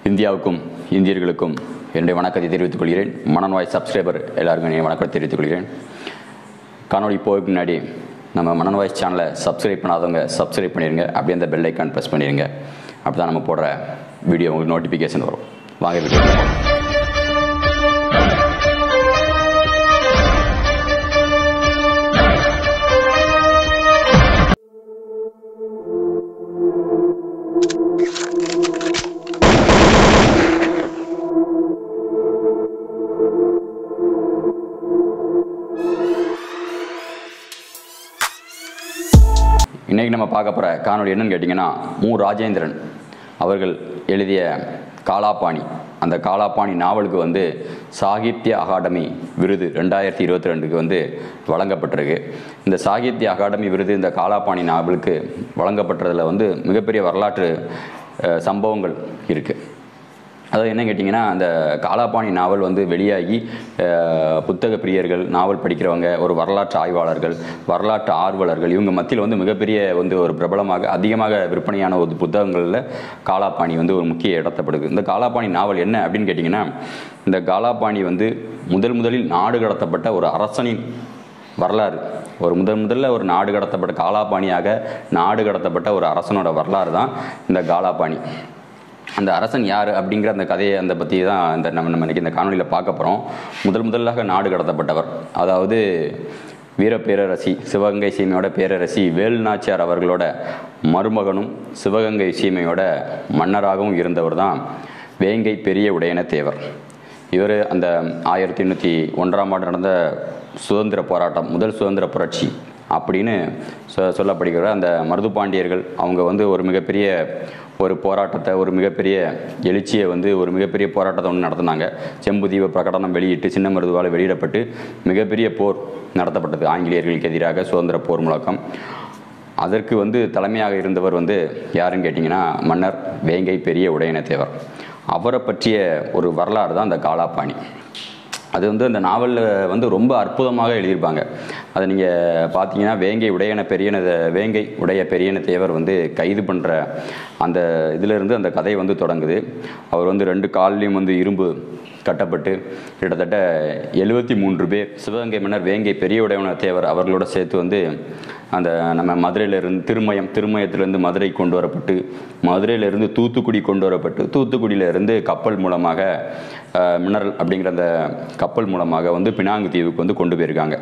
இந்தியாவுக்கும் இந்தியர்களுக்கும் என்னுடைய வணக்கத்தை தெரிவித்துக் கொள்கிறேன் மனநோய் சப்ஸ்கிரைபர் எல்லாருக்கும் என்னுடைய வணக்கத்தை தெரிவித்துக் கொள்கிறேன் காணொளி போகிறதுக்கு முன்னாடி நம்ம மனநோய் சேனலை சப்ஸ்கிரைப் பண்ணாதவங்க சப்ஸ்கிரைப் பண்ணிடுங்க அப்படியே அந்த பெல் ஐக்கான் ப்ரெஸ் பண்ணிடுங்க அப்படி தான் நம்ம போடுற வீடியோ உங்களுக்கு நோட்டிஃபிகேஷன் வரும் வாங்க வீடியோ இன்றைக்கி நம்ம பார்க்க போகிற காணொளி என்னன்னு கேட்டிங்கன்னா மு ராஜேந்திரன் அவர்கள் எழுதிய காலாபாணி அந்த காலாபாணி நாவலுக்கு வந்து சாகித்ய அகாடமி விருது ரெண்டாயிரத்தி இருபத்தி ரெண்டுக்கு வந்து வழங்கப்பட்டிருக்கு இந்த சாகித்ய அகாடமி விருது இந்த காலாபாணி நாவலுக்கு வழங்கப்பட்டதில் வந்து மிகப்பெரிய வரலாற்று அஹ், சம்பவங்கள் இருக்குது அதாவது என்ன கேட்டிங்கன்னா அந்த காலாபாணி நாவல் வந்து வெளியாகி அஹ், புத்தக பிரியர்கள் நாவல் படிக்கிறவங்க ஒரு வரலாற்று ஆய்வாளர்கள் வரலாற்று ஆர்வலர்கள் இவங்க மத்தியில் வந்து மிகப்பெரிய வந்து ஒரு பிரபலமாக அதிகமாக விற்பனையான ஒரு புத்தகங்களில் காலாபாணி வந்து ஒரு முக்கிய இடத்தப்படுது இந்த காலாபாணி நாவல் என்ன அப்படின்னு கேட்டிங்கன்னா இந்த காலாபாணி வந்து முதல் முதலில் நாடு கடத்தப்பட்ட ஒரு அரசனின் வரலாறு ஒரு முதல் முதல்ல ஒரு நாடு கடத்தப்பட்ட காலாபாணியாக நாடு கடத்தப்பட்ட ஒரு அரசனோட வரலாறு தான் இந்த காலாபாணி அந்த அரசன் யார் அப்படிங்கிற அந்த கதையை அந்த பற்றி தான் இந்த நம்ம நம்ம இன்னைக்கு இந்த காணொலியில் பார்க்க போகிறோம் முதல் முதலாக நாடு கடத்தப்பட்டவர் அதாவது வீர பேரரசி சிவகங்கை சீமையோட பேரரசி வேலுநாச்சியார் அவர்களோட மருமகனும் சிவகங்கை சீமையோட மன்னராகவும் இருந்தவர் தான் வேங்கை பெரிய உடையன தேவர் இவர் அந்த ஆயிரத்தி எண்ணூற்றி ஒன்றாம் ஆண்டு நடந்த சுதந்திர போராட்டம் முதல் சுதந்திர புரட்சி அப்படின்னு சொ சொல்லப்படுகிற அந்த மருதுபாண்டியர்கள் அவங்க வந்து ஒரு மிகப்பெரிய ஒரு போராட்டத்தை ஒரு மிகப்பெரிய எழுச்சியை வந்து ஒரு மிகப்பெரிய போராட்டத்தை ஒன்று நடத்தினாங்க செம்புதீவு பிரகடனம் வெளியிட்டு சின்ன மருதுவால் வெளியிடப்பட்டு மிகப்பெரிய போர் நடத்தப்பட்டது ஆங்கிலேயர்களுக்கு எதிராக சுதந்திர போர் முழக்கம் அதற்கு வந்து தலைமையாக இருந்தவர் வந்து யாருன்னு கேட்டிங்கன்னா மன்னர் வேங்கை பெரிய உடையனத்தேவர் அவரை பற்றிய ஒரு வரலாறு தான் அந்த காலாபாணி அது வந்து அந்த நாவலில் வந்து ரொம்ப அற்புதமாக எழுதியிருப்பாங்க அதை நீங்கள் பார்த்தீங்கன்னா வேங்கை உடையன பெரியன வேங்கை உடைய பெரியன தேவர் வந்து கைது பண்ணுற அந்த இதிலிருந்து அந்த கதை வந்து தொடங்குது அவர் வந்து ரெண்டு கால்லையும் வந்து இரும்பு கட்டப்பட்டு கிட்டத்தட்ட எழுபத்தி மூன்று பேர் சிவகங்கை மன்னர் வேங்கை பெரிய உடையவன தேவர் அவர்களோட சேர்த்து வந்து அந்த நம்ம மதுரையிலிருந்து திருமயம் திருமயத்திலிருந்து மதுரை கொண்டு வரப்பட்டு மதுரையிலிருந்து தூத்துக்குடி கொண்டு வரப்பட்டு தூத்துக்குடியிலிருந்து கப்பல் மூலமாக அஹ், மினரல் அப்படிங்கிற அந்த கப்பல் மூலமாக வந்து பினாங்கு தீவுக்கு வந்து கொண்டு போயிருக்காங்க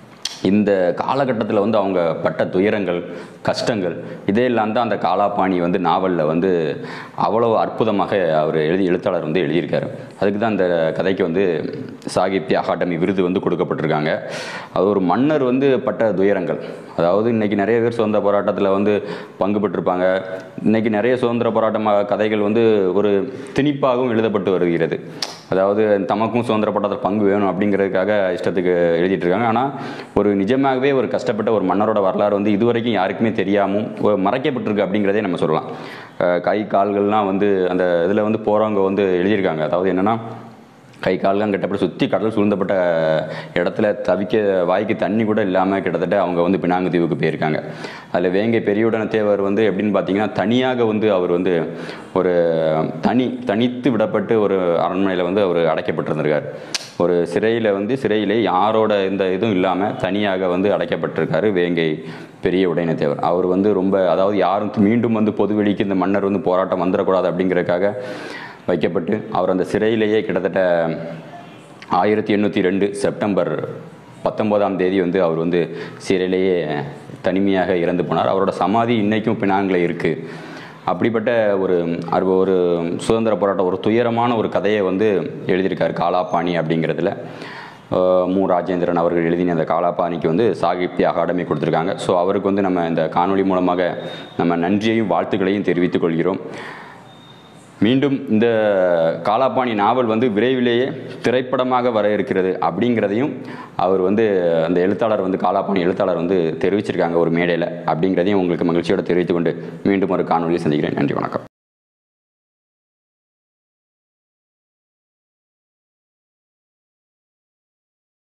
இந்த காலகட்டத்தில் வந்து அவங்க பட்ட துயரங்கள் கஷ்டங்கள் இதையெல்லாம் தான் அந்த காலாபாணி வந்து நாவலில் வந்து அவ்வளோ அற்புதமாக அவர் எழுதி எழுத்தாளர் வந்து எழுதியிருக்காரு அதுக்கு தான் அந்த கதைக்கு வந்து சாகித்ய அகாடமி விருது வந்து கொடுக்கப்பட்டிருக்காங்க அது ஒரு மன்னர் வந்து பட்ட துயரங்கள் அதாவது இன்னைக்கு நிறைய பேர் சுதந்திர போராட்டத்தில் வந்து பங்கு பெற்றிருப்பாங்க இன்னைக்கு நிறைய சுதந்திர போராட்டமாக கதைகள் வந்து ஒரு திணிப்பாகவும் எழுதப்பட்டு வருகிறது அதாவது தமக்கும் சுதந்திர போராட்டத்தில் பங்கு வேணும் அப்படிங்கிறதுக்காக இஷ்டத்துக்கு எழுதிட்டு இருக்காங்க ஆனால் ஒரு நிஜமாகவே ஒரு கஷ்டப்பட்ட ஒரு மன்னரோட வரலாறு வந்து இதுவரைக்கும் யாருக்குமே தெரியாமல் ஒரு மறைக்கப்பட்டிருக்கு அப்படிங்கிறதே நம்ம சொல்லலாம் அஹ் கை கால்கள்லாம் வந்து அந்த இதில் வந்து போகிறவங்க வந்து எழுதியிருக்காங்க அதாவது என்னென்னா கை கால்லாம் கட்டப்பட்டு சுற்றி கடல் சூழ்ந்தப்பட்ட இடத்துல தவிக்க வாய்க்கு தண்ணி கூட இல்லாமல் கிட்டத்தட்ட அவங்க வந்து பினாங்கு தீவுக்கு போயிருக்காங்க அதில் வேங்கை பெரியுடன தேவர் வந்து எப்படின்னு பார்த்தீங்கன்னா தனியாக வந்து அவர் வந்து ஒரு தனி தனித்து விடப்பட்டு ஒரு அரண்மனையில் வந்து அவர் அடைக்கப்பட்டிருந்திருக்கார் ஒரு சிறையில் வந்து சிறையிலே யாரோட இந்த இதுவும் இல்லாமல் தனியாக வந்து அடைக்கப்பட்டிருக்காரு வேங்கை பெரிய உடையனத்தேவர் அவர் வந்து ரொம்ப அதாவது யாரும் மீண்டும் வந்து பொதுவெளிக்கு இந்த மன்னர் வந்து போராட்டம் வந்துடக்கூடாது அப்படிங்கிறதுக்காக வைக்கப்பட்டு அவர் அந்த சிறையிலேயே கிட்டத்தட்ட ஆயிரத்தி எண்ணூற்றி ரெண்டு செப்டம்பர் பத்தொம்போதாம் தேதி வந்து அவர் வந்து சிறையிலேயே தனிமையாக இறந்து போனார் அவரோட சமாதி இன்னைக்கும் பினாங்கில் இருக்குது அப்படிப்பட்ட ஒரு அரு ஒரு சுதந்திர போராட்டம் ஒரு துயரமான ஒரு கதையை வந்து எழுதியிருக்கார் காலாபாணி அப்படிங்கிறதுல அஹ், மு ராஜேந்திரன் அவர்கள் எழுதின அந்த காலாபாணிக்கு வந்து சாகித்ய அகாடமி கொடுத்துருக்காங்க ஸோ அவருக்கு வந்து நம்ம இந்த காணொளி மூலமாக நம்ம நன்றியையும் வாழ்த்துக்களையும் தெரிவித்துக் கொள்கிறோம் மீண்டும் இந்த காலாபாணி நாவல் வந்து விரைவிலேயே திரைப்படமாக வர இருக்கிறது அப்படிங்கிறதையும் அவர் வந்து அந்த எழுத்தாளர் வந்து காலாபாணி எழுத்தாளர் வந்து தெரிவிச்சிருக்காங்க ஒரு மேடையில் அப்படிங்கிறதையும் உங்களுக்கு மகிழ்ச்சியோட தெரிவித்துக் கொண்டு மீண்டும் ஒரு காணொலியை சந்திக்கிறேன் நன்றி வணக்கம்